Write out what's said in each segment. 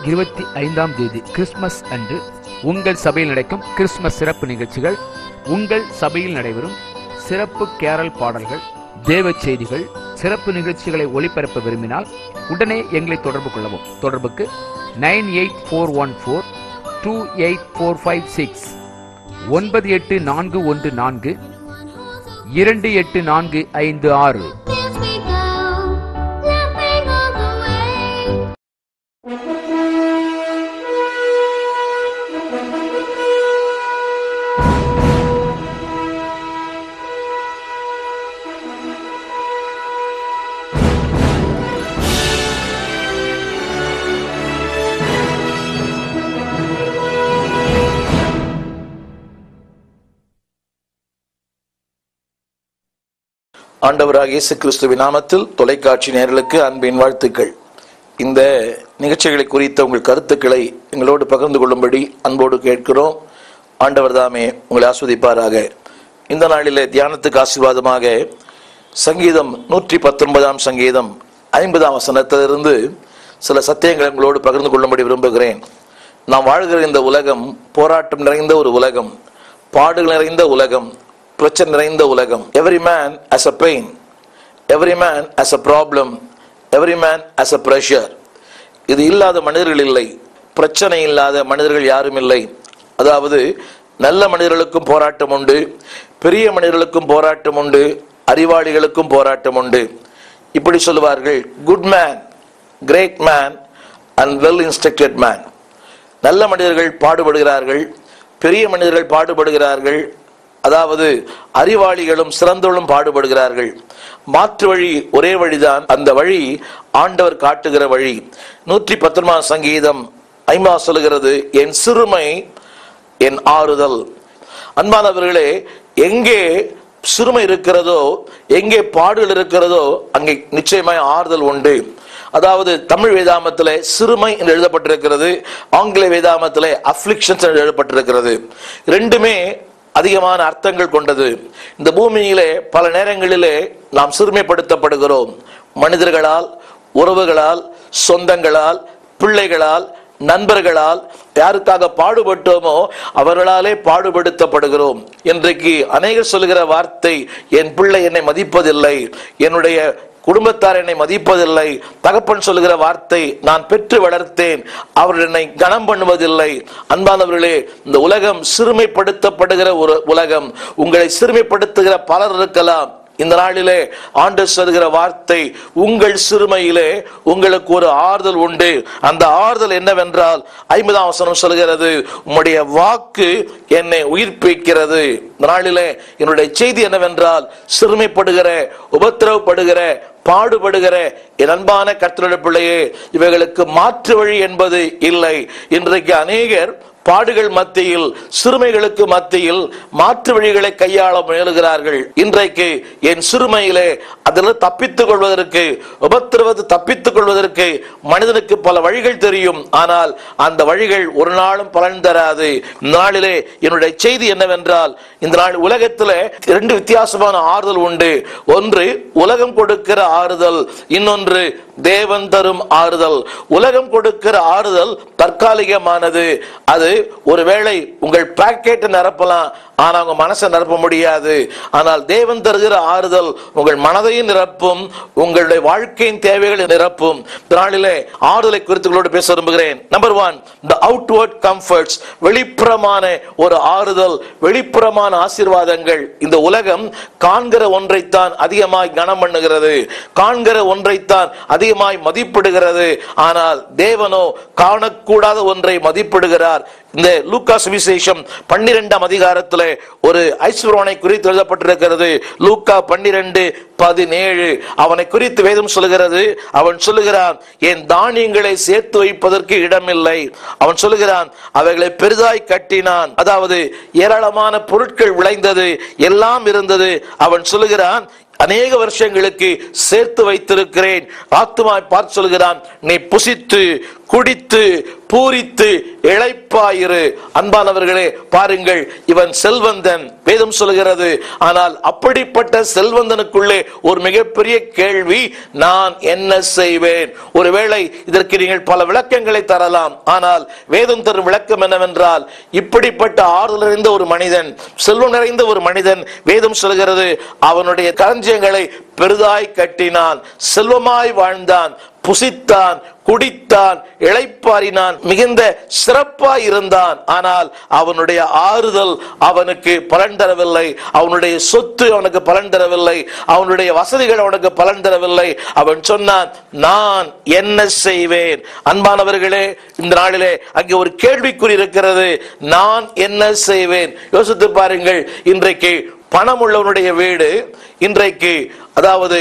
இருபத்தி ஐந்தாம் தேதி கிறிஸ்துமஸ் அன்று உங்கள் சபையில் நடக்கும் கிறிஸ்துமஸ் சிறப்பு நிகழ்ச்சிகள் உங்கள் சபையில் நடைபெறும் சிறப்பு கேரல் பாடல்கள் தேவ செய்திகள் சிறப்பு நிகழ்ச்சிகளை ஒளிபரப்ப விரும்பினால் உடனே எங்களை தொடர்பு கொள்ளவும் தொடர்புக்கு nine eight four one four two eight four five six ஒன்பது எட்டு நான்கு ஒன்று நான்கு இரண்டு எட்டு நான்கு ஐந்து ஆறு Yes, we go, laughing all the way. ஆண்டவராக இயேசு கிறிஸ்துவின் நாமத்தில் தொலைக்காட்சி நேயர்களுக்கு அன்பின் வாழ்த்துக்கள் இந்த நிகழ்ச்சிகளை குறித்த உங்கள் கருத்துக்களை எங்களோடு பகிர்ந்து கொள்ளும்படி அன்போடு கேட்கிறோம் ஆண்டவர் தாமே உங்களை ஆஸ்வதிப்பாராக இந்த நாளிலே தியானத்துக்கு ஆசீர்வாதமாக சங்கீதம் நூற்றி பத்தொன்பதாம் சங்கீதம் ஐம்பதாம் வசனத்திலிருந்து சில சத்தியங்களை உங்களோடு பகிர்ந்து கொள்ளும்படி விரும்புகிறேன் நாம் வாழ்கிற இந்த உலகம் போராட்டம் நிறைந்த ஒரு உலகம் பாடுகள் நிறைந்த உலகம் பிரச்சனை நிறைந்த உலகம் every man has a pain every man has a problem every man has a pressure இது இல்லாத மனிதர்கள் இல்லை பிரச்சனை இல்லாத மனிதர்கள் யாரும் இல்லை அதாவது நல்ல மனிதர்களுக்கும் போராட்டம் உண்டு பெரிய மனிதர்களுக்கும் போராட்டம் உண்டு அறிவாளிகளுக்கும் போராட்டம் உண்டு இப்படி சொல்லுவார்கள் good man great man and well instructed man நல்ல மனிதர்கள் பாடுபடுகிறார்கள் பெரிய மனிதர்கள் பாடுபடுகிறார்கள் அதாவது அறிவாளிகளும் சிறந்தவளும் பாடுபடுகிறார்கள் மாற்று வழி ஒரே வழிதான் அந்த வழி ஆண்டவர் காட்டுகிற வழி நூற்றி பத்தொன்பதாம் சங்கீதம் ஐமா சொல்லுகிறது என் சிறுமை என் ஆறுதல் அன்பானவர்களே எங்கே சிறுமை இருக்கிறதோ எங்கே பாடுகள் இருக்கிறதோ அங்கே நிச்சயமாய் ஆறுதல் உண்டு அதாவது தமிழ் வேதாமத்திலே சிறுமை என்று எழுதப்பட்டிருக்கிறது ஆங்கில வேதாமத்திலே அஃப்ளிக்ஷன்ஸ் என்று எழுதப்பட்டிருக்கிறது ரெண்டுமே அதிகமான அர்த்தங்கள் கொண்டது இந்த பூமியிலே பல நேரங்களிலே நாம் சிறுமைப்படுத்தப்படுகிறோம் மனிதர்களால் உறவுகளால் சொந்தங்களால் பிள்ளைகளால் நண்பர்களால் யாருக்காக பாடுபட்டோமோ அவர்களாலே பாடுபடுத்தப்படுகிறோம் இன்றைக்கு அநேகர் சொல்லுகிற வார்த்தை என் பிள்ளை என்னை மதிப்பதில்லை என்னுடைய குடும்பத்தார் என்னை மதிப்பதில்லை தகப்பன் சொல்லுகிற வார்த்தை நான் பெற்று வளர்த்தேன் அவர் என்னை கனம் பண்ணுவதில்லை அன்பானவர்களே இந்த உலகம் சிறுமைப்படுத்தப்படுகிற ஒரு உலகம் உங்களை சிறுமைப்படுத்துகிற பலர் இருக்கலாம் இந்த நாளிலே ஆண்டு சொல்கிற வார்த்தை உங்கள் சிறுமையிலே உங்களுக்கு ஒரு ஆறுதல் உண்டு அந்த ஆறுதல் என்னவென்றால் ஐம்பதாம் வசனம் சொல்கிறது உம்முடைய வாக்கு என்னை உயிர்ப்பிக்கிறது இந்த நாளிலே என்னுடைய செய்தி என்னவென்றால் சிறுமைப்படுகிற உபத்திரவப்படுகிற பாடுபடுகிற என் அன்பான கர்த்தருடைய பிள்ளையே இவைகளுக்கு மாற்று வழி என்பது இல்லை இன்றைக்கு அநேகர் பாடுகள் மத்தியில் சிறுமைகளுக்கு மத்தியில் மாற்று வழிகளை கையாள முயலுகிறார்கள் இன்றைக்கு என் சிறுமையிலே அதில் தப்பித்துக் கொள்வதற்கு உபத்திரவத்தை தப்பித்துக் கொள்வதற்கு மனிதனுக்கு பல வழிகள் தெரியும் ஆனால் அந்த வழிகள் ஒரு நாளும் பலன் தராது இந்த நாளிலே என்னுடைய செய்தி என்னவென்றால் இந்த நாள் உலகத்திலே இரண்டு வித்தியாசமான ஆறுதல் உண்டு ஒன்று உலகம் கொடுக்கிற ஆறுதல் இன்னொன்று தேவன் தரும் ஆறுதல் உலகம் கொடுக்கிற ஆறுதல் தற்காலிகமானது அது ஒருவேளை உங்கள் பாக்கெட்டை நிரப்பலாம் ஆனா உங்க மனசை நிரப்ப முடியாது ஆனால் தேவன் தருகிற ஆறுதல் உங்கள் மனதையும் நிரப்பும் உங்களுடைய வாழ்க்கையின் தேவைகளை நிரப்பும் இந்த நாளிலே ஆறுதலை குறித்து உங்களோடு பேச விரும்புகிறேன் number one the outward comforts வெளிப்புறமான ஒரு ஆறுதல் வெளிப்புறமான ஆசீர்வாதங்கள் இந்த உலகம் காண்கிற ஒன்றைத்தான் அதிகமாய் கனம் பண்ணுகிறது காண்கிற ஒன்றைத்தான் அதிகமாய் மதிப்பிடுகிறது ஆனால் தேவனோ காணக்கூடாத ஒன்றை மதிப்பிடுகிறார் இந்த லூக்காஸ் விசேஷம் பன்னிரெண்டாம் அதிகாரத்தில் ஒரு ஐஸ்வரனை குறித்து எழுதப்பட்டிருக்கிறது லூக்கா பன்னிரெண்டு பதினேழு அவனை குறித்து வேதம் சொல்லுகிறது அவன் சொல்லுகிறான் என் தானியங்களை சேர்த்து வைப்பதற்கு இடமில்லை அவன் சொல்லுகிறான் அவைகளை பெரிதாய் கட்டினான் அதாவது ஏராளமான பொருட்கள் விளைந்தது எல்லாம் இருந்தது அவன் சொல்லுகிறான் அநேக வருஷங்களுக்கு சேர்த்து வைத்திருக்கிறேன் ஆத்துமாய் பார்த்து சொல்கிறான் நீ புசித்து குடித்து பூரித்து இழைப்பாயிரு அன்பானவர்களே பாருங்கள் இவன் செல்வந்தன் வேதம் சொல்கிறது ஆனால் அப்படிப்பட்ட செல்வந்தனுக்குள்ளே ஒரு மிகப்பெரிய கேள்வி நான் என்ன செய்வேன் ஒருவேளை இதற்கு நீங்கள் பல விளக்கங்களை தரலாம் ஆனால் வேதம் தரும் விளக்கம் என்னவென்றால் இப்படிப்பட்ட ஆறுதல் நிறைந்த ஒரு மனிதன் செல்வம் நிறைந்த ஒரு மனிதன் வேதம் சொல்கிறது அவனுடைய களஞ்சியங்களை பெரிதாய் கட்டினான் செல்வமாய் வாழ்ந்தான் புசித்தான் குடித்தான் இளைப்பாறினான் மிகுந்த சிறப்பாய் இருந்தான் ஆனால் அவனுடைய ஆறுதல் அவனுக்கு பலன் தரவில்லை அவனுடைய சொத்து அவனுக்கு பலன் தரவில்லை அவனுடைய வசதிகள் அவனுக்கு பலன் தரவில்லை அவன் சொன்னான் நான் என்ன செய்வேன் அன்பானவர்களே இந்த நாளிலே அங்கே ஒரு கேள்விக்குறி இருக்கிறது நான் என்ன செய்வேன் யோசித்து பாருங்கள் இன்றைக்கு பணம் உள்ளவனுடைய வீடு இன்றைக்கு அதாவது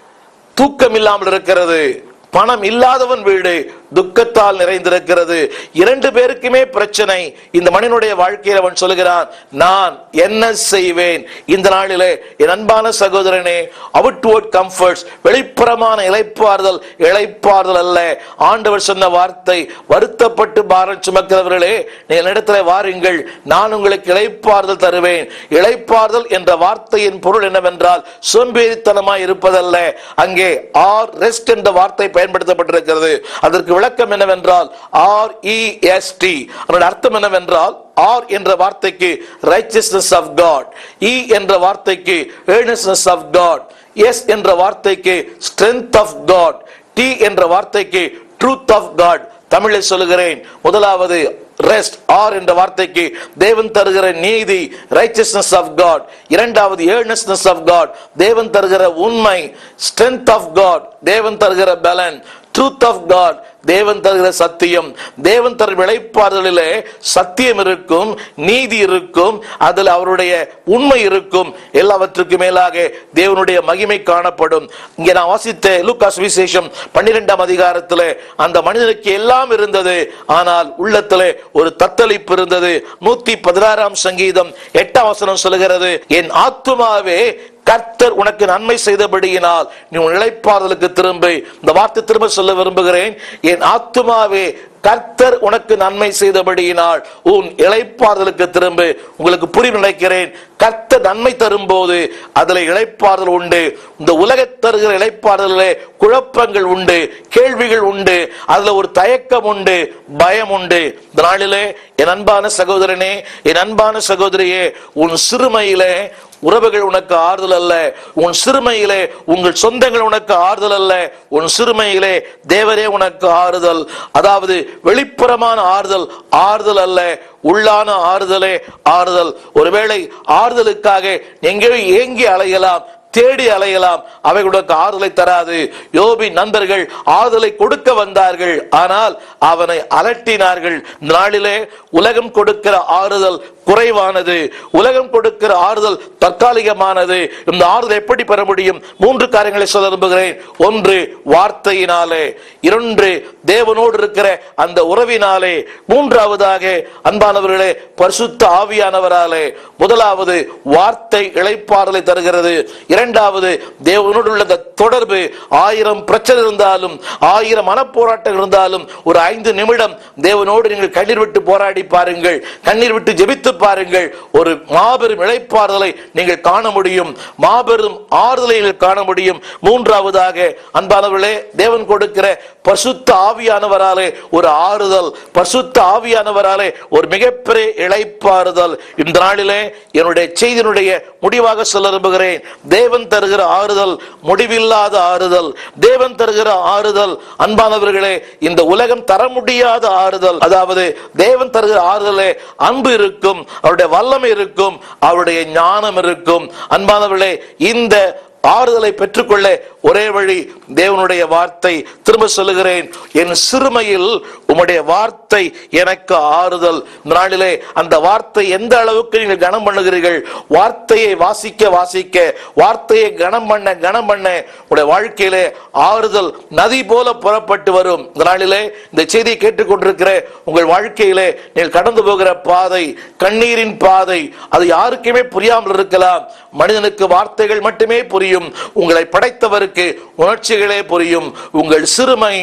தூக்கம் இல்லாமல் இருக்கிறது பணம் இல்லாதவன் வீடு துக்கத்தால் நிறைந்திருக்கிறது இரண்டு பேருக்குமே பிரச்சனை இந்த மனிதனுடைய வாழ்க்கையில் அவன் சொல்கிறான் நான் என்ன செய்வேன் இந்த நாளிலே என் அன்பான சகோதரனே அவுட்வர்ட் கம்ஃபர்ட்ஸ் வெளிப்புறமான இளைப்பாறுதல் இளைப்பாறுதல் அல்ல ஆண்டவர் சொன்ன வார்த்தை வருத்தப்பட்டு பாரம் சுமக்கிறவர்களே நீங்கள் இடத்துல வாருங்கள் நான் உங்களுக்கு இளைப்பாறுதல் தருவேன் இளைப்பாறுதல் என்ற வார்த்தையின் பொருள் என்னவென்றால் சோம்பேறித்தனமாய் இருப்பதல்ல அங்கே ஆர் ரெஸ்ட் என்ற வார்த்தை பயன்படுத்தப்பட்டிருக்கிறது அதற்கு விளக்கம் என்னவென்றால் ஆர் இஎஸ்டி அதனுடைய அர்த்தம் என்னவென்றால் ஆர் என்ற வார்த்தைக்கு ரைச்சியஸ்னஸ் ஆஃப் காட் இ என்ற வார்த்தைக்கு ஏர்னஸ்னஸ் ஆஃப் காட் எஸ் என்ற வார்த்தைக்கு ஸ்ட்ரென்த் ஆஃப் காட் டி என்ற வார்த்தைக்கு ட்ரூத் ஆஃப் காட் தமிழில் சொல்லுகிறேன் முதலாவது ரெஸ்ட் ஆர் என்ற வார்த்தைக்கு தேவன் தருகிற நீதி ரைச்சஸ்னஸ் ஆஃப் காட் இரண்டாவது ஏர்னஸ்னஸ் ஆஃப் காட் தேவன் தருகிற உண்மை ஸ்ட்ரென்த் ஆஃப் காட் தேவன் தருகிற பலன் ட்ரூத் ஆஃப் காட் தேவன் தருகிற சத்தியம் தேவன் தரும் விளைப்பாறுதலிலே சத்தியம் இருக்கும் நீதி இருக்கும் அதில் அவருடைய உண்மை இருக்கும் எல்லாவற்றுக்கும் மேலாக தேவனுடைய மகிமை காணப்படும் இங்கே நான் வாசித்த லூக்காஸ் விசேஷம் பன்னிரெண்டாம் அதிகாரத்திலே அந்த மனிதனுக்கு எல்லாம் இருந்தது ஆனால் உள்ளத்திலே ஒரு தத்தளிப்பு இருந்தது நூத்தி பதினாறாம் சங்கீதம் எட்டாம் வசனம் சொல்லுகிறது என் ஆத்துமாவே கர்த்தர் உனக்கு நன்மை செய்தபடியினால் நீ உன் இளைப்பாறுதலுக்கு திரும்பி இந்த வார்த்தை திரும்ப சொல்ல விரும்புகிறேன் என் ஆத்துமாவே கர்த்தர் உனக்கு நன்மை செய்தபடியினால் உன் இளைப்பாறுதலுக்கு திரும்பு உங்களுக்கு புரியும் நினைக்கிறேன் கர்த்தர் நன்மை தரும்போது அதுல இளைப்பாறுதல் உண்டு இந்த உலக தருகிற இளைப்பாறுதலிலே குழப்பங்கள் உண்டு கேள்விகள் உண்டு அதுல ஒரு தயக்கம் உண்டு பயம் உண்டு இந்த நாளிலே என் அன்பான சகோதரனே என் அன்பான சகோதரியே உன் சிறுமையிலே உறவுகள் உனக்கு ஆறுதல் அல்ல உன் சிறுமையிலே உங்கள் சொந்தங்கள் உனக்கு ஆறுதல் அல்ல உன் சிறுமையிலே தேவரே உனக்கு ஆறுதல் அதாவது வெளிப்புறமான ஆறுதல் ஆறுதல் அல்ல உள்ளான ஆறுதலே ஆறுதல் ஒருவேளை ஆறுதலுக்காக எங்கேயோ ஏங்கி அலையலாம் தேடி அலையலாம் அவைகளுக்கு ஆறுதலை தராது யோபி நண்பர்கள் ஆறுதலை கொடுக்க வந்தார்கள் ஆனால் அவனை அலட்டினார்கள் இந்த நாளிலே உலகம் கொடுக்கிற ஆறுதல் குறைவானது உலகம் கொடுக்கிற ஆறுதல் தற்காலிகமானது இந்த ஆறுதல் எப்படி பெற முடியும் மூன்று காரியங்களை சொல்ல விரும்புகிறேன் ஒன்று வார்த்தையினாலே இரண்டு தேவனோடு இருக்கிற அந்த உறவினாலே மூன்றாவதாக அன்பானவர்களே பரிசுத்த ஆவியானவராலே முதலாவது வார்த்தை இளைப்பாறுதலை தருகிறது இரண்டாவது தேவனோடு உள்ள அந்த தொடர்பு ஆயிரம் பிரச்சனை இருந்தாலும் ஆயிரம் மனப்போராட்டம் இருந்தாலும் ஒரு ஐந்து நிமிடம் தேவனோடு நீங்கள் கண்ணீர் விட்டு போராடி பாருங்கள் கண்ணீர் விட்டு ஜெபித்து பாருங்கள் ஒரு மாபெரும் இளைப்பாறுதலை நீங்கள் காண முடியும் மாபெரும் ஆறுதலை நீங்கள் காண முடியும் மூன்றாவதாக அன்பானவர்களே தேவன் கொடுக்கிற பசுத்த ஆவியானவராலே ஒரு ஆறுதல் பசுத்த ஆவியானவராலே ஒரு மிகப்பெரிய இளைப்பாறுதல் இந்த நாளிலே என்னுடைய செய்தியினுடைய முடிவாக சொல்ல விரும்புகிறேன் தேவன் தருகிற ஆறுதல் முடிவில்லாத ஆறுதல் தேவன் தருகிற ஆறுதல் அன்பானவர்களே இந்த உலகம் தர முடியாத ஆறுதல் அதாவது தேவன் தருகிற ஆறுதலே அன்பு இருக்கும் அவருடைய வல்லமை இருக்கும் அவருடைய ஞானம் இருக்கும் அன்பானவர்களே இந்த ஆறுதலை பெற்றுக்கொள்ள ஒரே வழி தேவனுடைய வார்த்தை திரும்ப சொல்லுகிறேன் என் சிறுமையில் உம்முடைய வார்த்தை எனக்கு ஆறுதல் இந்த நாளிலே அந்த வார்த்தை எந்த அளவுக்கு நீங்கள் கனம் பண்ணுகிறீர்கள் வார்த்தையை வாசிக்க வாசிக்க வார்த்தையை கனம் பண்ண கனம் பண்ண உடைய வாழ்க்கையிலே ஆறுதல் நதி போல புறப்பட்டு வரும் இந்த நாளிலே இந்த செய்தியை கேட்டுக்கொண்டிருக்கிற உங்கள் வாழ்க்கையிலே நீங்கள் கடந்து போகிற பாதை கண்ணீரின் பாதை அது யாருக்குமே புரியாமல் இருக்கலாம் மனிதனுக்கு வார்த்தைகள் மட்டுமே புரியும் உங்களை படைத்தவருக்கு உணர்ச்சிகளே புரியும் உங்கள் சிறுமை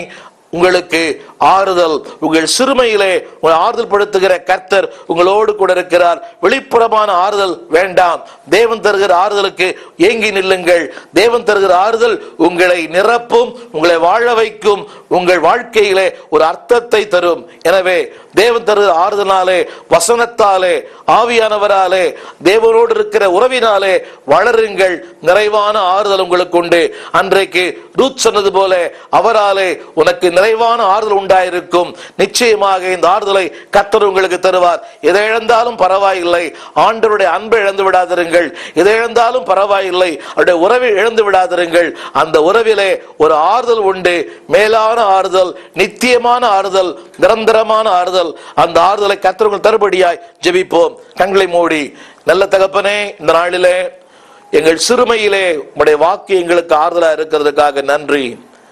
உங்களுக்கு ஆறுதல் உங்கள் சிறுமையிலே உங்களை ஆறுதல் படுத்துகிற கர்த்தர் உங்களோடு கூட இருக்கிறார் வெளிப்புறமான ஆறுதல் வேண்டாம் தேவன் தருகிற ஆறுதலுக்கு ஏங்கி நில்லுங்கள் தேவன் தருகிற ஆறுதல் உங்களை நிரப்பும் உங்களை வாழ வைக்கும் உங்கள் வாழ்க்கையிலே ஒரு அர்த்தத்தை தரும் எனவே தேவன் தருகிற ஆறுதலாலே வசனத்தாலே ஆவியானவராலே தேவனோடு இருக்கிற உறவினாலே வளருங்கள் நிறைவான ஆறுதல் உங்களுக்கு உண்டு அன்றைக்கு ரூத் சொன்னது போல அவராலே உனக்கு நிறைவான ஆறுதல் உண்டாயிருக்கும் நிச்சயமாக இந்த ஆறுதலை கர்த்தர் உங்களுக்கு தருவார் எதை இழந்தாலும் பரவாயில்லை ஆண்டவருடைய அன்பை இழந்து விடாதிருங்கள் எதை இழந்தாலும் பரவாயில்லை அவருடைய உறவை இழந்து விடாதிருங்கள் அந்த உறவிலே ஒரு ஆறுதல் உண்டு மேலான ஆறுதல் நித்தியமான ஆறுதல் நிரந்தரமான ஆறுதல் அந்த ஆறுதலை கர்த்தர்கள் தருபடியாய் ஜெபிப்போம் கண்களை மூடி நல்ல தகப்பனே இந்த நாளிலே எங்கள் சிறுமையிலே உடைய வாக்கு எங்களுக்கு ஆறுதலா இருக்கிறதுக்காக நன்றி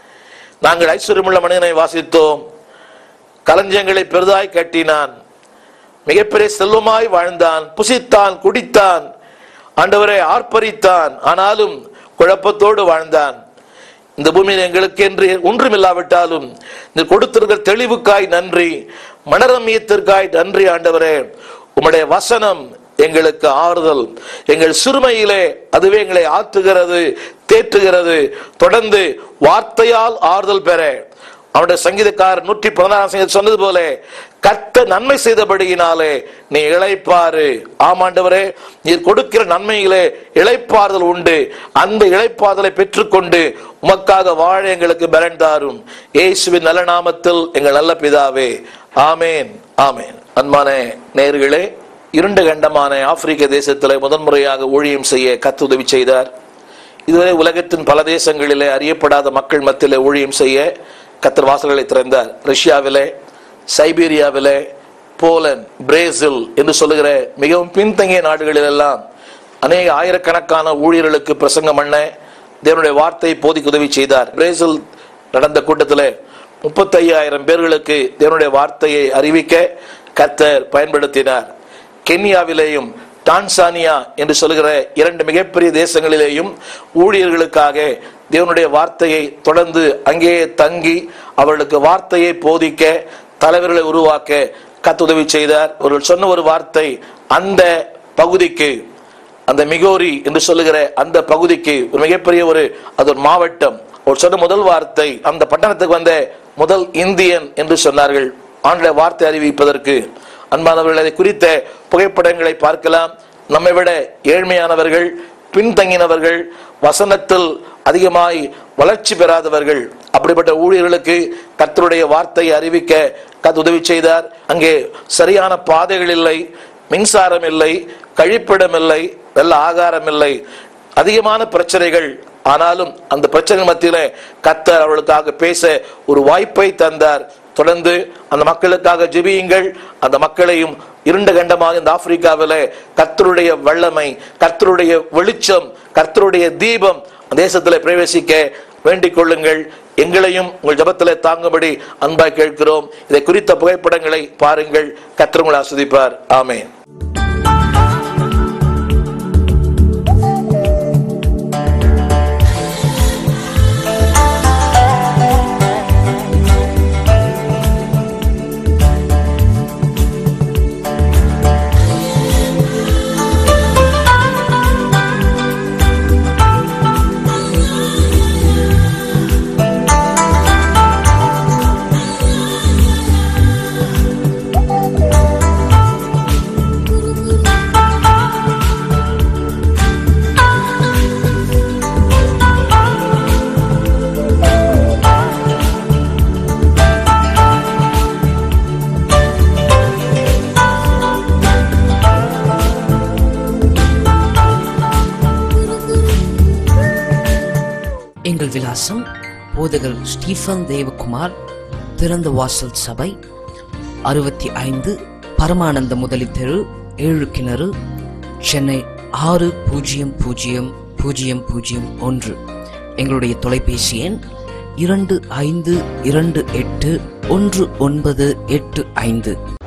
நாங்கள் ஐஸ்வர்யமுள்ள மனிதனை வாசித்தோம் களஞ்சியங்களை பெரிதாய் கட்டினான் மிகப்பெரிய செல்வமாய் வாழ்ந்தான் புசித்தான் குடித்தான் ஆண்டவரை ஆர்ப்பரித்தான் ஆனாலும் குழப்பத்தோடு வாழ்ந்தான் இந்த பூமியில் எங்களுக்கு என்று ஒன்றுமில்லாவிட்டாலும் இந்த கொடுத்திருக்கிற தெளிவுக்காய் நன்றி மனரமியத்திற்காய் நன்றி ஆண்டவரே உம்முடைய வசனம் எங்களுக்கு ஆறுதல் எங்கள் சிறுமையிலே அதுவே எங்களை ஆற்றுகிறது தேற்றுகிறது தொடர்ந்து வார்த்தையால் ஆறுதல் பெற அவனுடைய சங்கீதக்காரர் நூற்றி பதினாறாம் சங்கீதம் சொன்னது போல கத்த நன்மை செய்தபடியினாலே நீ இளைப்பாரு ஆமாண்டவரே நீர் கொடுக்கிற நன்மையிலே இளைப்பாறுதல் உண்டு அந்த இளைப்பாறுதலை பெற்றுக்கொண்டு உமக்காக வாழ எங்களுக்கு பலன் தாரும் இயேசுவின் நல்ல நாமத்தில் எங்கள் நல்ல பிதாவே ஆமேன் ஆமேன் அன்பான நேர்களே இருண்ட கண்டமான ஆப்பிரிக்க தேசத்திலே முதன்முறையாக ஊழியம் செய்ய கத்து உதவி செய்தார் இதுவரை உலகத்தின் பல தேசங்களிலே அறியப்படாத மக்கள் மத்தியிலே ஊழியம் செய்ய கத்தர் வாசல்களை திறந்தார் ரஷ்யாவிலே சைபீரியாவிலே போலந்து பிரேசில் என்று சொல்லுகிற மிகவும் பின்தங்கிய நாடுகளிலெல்லாம் அநேக ஆயிரக்கணக்கான ஊழியர்களுக்கு பிரசங்கம் பண்ண தேவனுடைய வார்த்தை போதிக்கு உதவி செய்தார் பிரேசில் நடந்த கூட்டத்தில் முப்பத்தையாயிரம் பேர்களுக்கு தேவனுடைய வார்த்தையை அறிவிக்க கர்த்தர் பயன்படுத்தினார் கென்யாவிலேயும் டான்சானியா என்று சொல்லுகிற இரண்டு மிகப்பெரிய தேசங்களிலேயும் ஊழியர்களுக்காக தேவனுடைய வார்த்தையை தொடர்ந்து அங்கேயே தங்கி அவர்களுக்கு வார்த்தையை போதிக்க தலைவர்களை உருவாக்க கத்துதவி செய்தார் அவர்கள் சொன்ன ஒரு வார்த்தை அந்த பகுதிக்கு அந்த மிகோரி என்று சொல்லுகிற அந்த பகுதிக்கு ஒரு மிகப்பெரிய ஒரு அது ஒரு மாவட்டம் ஒரு சொன்ன முதல் வார்த்தை அந்த பட்டணத்துக்கு வந்த முதல் இந்தியன் என்று சொன்னார்கள் ஆண்ட வார்த்தை அறிவிப்பதற்கு அன்பானவர்கள் அதை குறித்த புகைப்படங்களை பார்க்கலாம் நம்மை விட ஏழ்மையானவர்கள் பின்தங்கினவர்கள் வசனத்தில் அதிகமாய் வளர்ச்சி பெறாதவர்கள் அப்படிப்பட்ட ஊழியர்களுக்கு கர்த்தருடைய வார்த்தையை அறிவிக்க கத் உதவி செய்தார் அங்கே சரியான பாதைகள் இல்லை மின்சாரம் இல்லை கழிப்பிடம் இல்லை நல்ல ஆகாரம் இல்லை அதிகமான பிரச்சனைகள் ஆனாலும் அந்த பிரச்சனை மத்தியில கத்தர் அவர்களுக்காக பேச ஒரு வாய்ப்பை தந்தார் தொடர்ந்து அந்த மக்களுக்காக ஜெபியுங்கள் அந்த மக்களையும் இருண்ட கண்டமாக இந்த ஆப்பிரிக்காவில கர்த்தருடைய வல்லமை கர்த்தருடைய வெளிச்சம் கர்த்தருடைய தீபம் அந்த தேசத்தில் பிரவேசிக்க வேண்டிக் கொள்ளுங்கள் எங்களையும் உங்கள் ஜபத்திலே தாங்கும்படி அன்பாய் கேட்கிறோம் இதை குறித்த புகைப்படங்களை பாருங்கள் கர்த்தர் உங்களை ஆஸ்வதிப்பார் ஆமென் எங்கள் விலாசம் போதகர் ஸ்டீஃபன் தேவகுமார் திறந்த வாசல் சபை அறுபத்தி ஐந்து பரமானந்த முதலி தெரு ஏழு கிணறு சென்னை ஆறு பூஜ்ஜியம் பூஜ்ஜியம் பூஜ்ஜியம் பூஜ்ஜியம் ஒன்று எங்களுடைய தொலைபேசி எண் இரண்டு ஐந்து இரண்டு எட்டு ஒன்று ஒன்பது எட்டு ஐந்து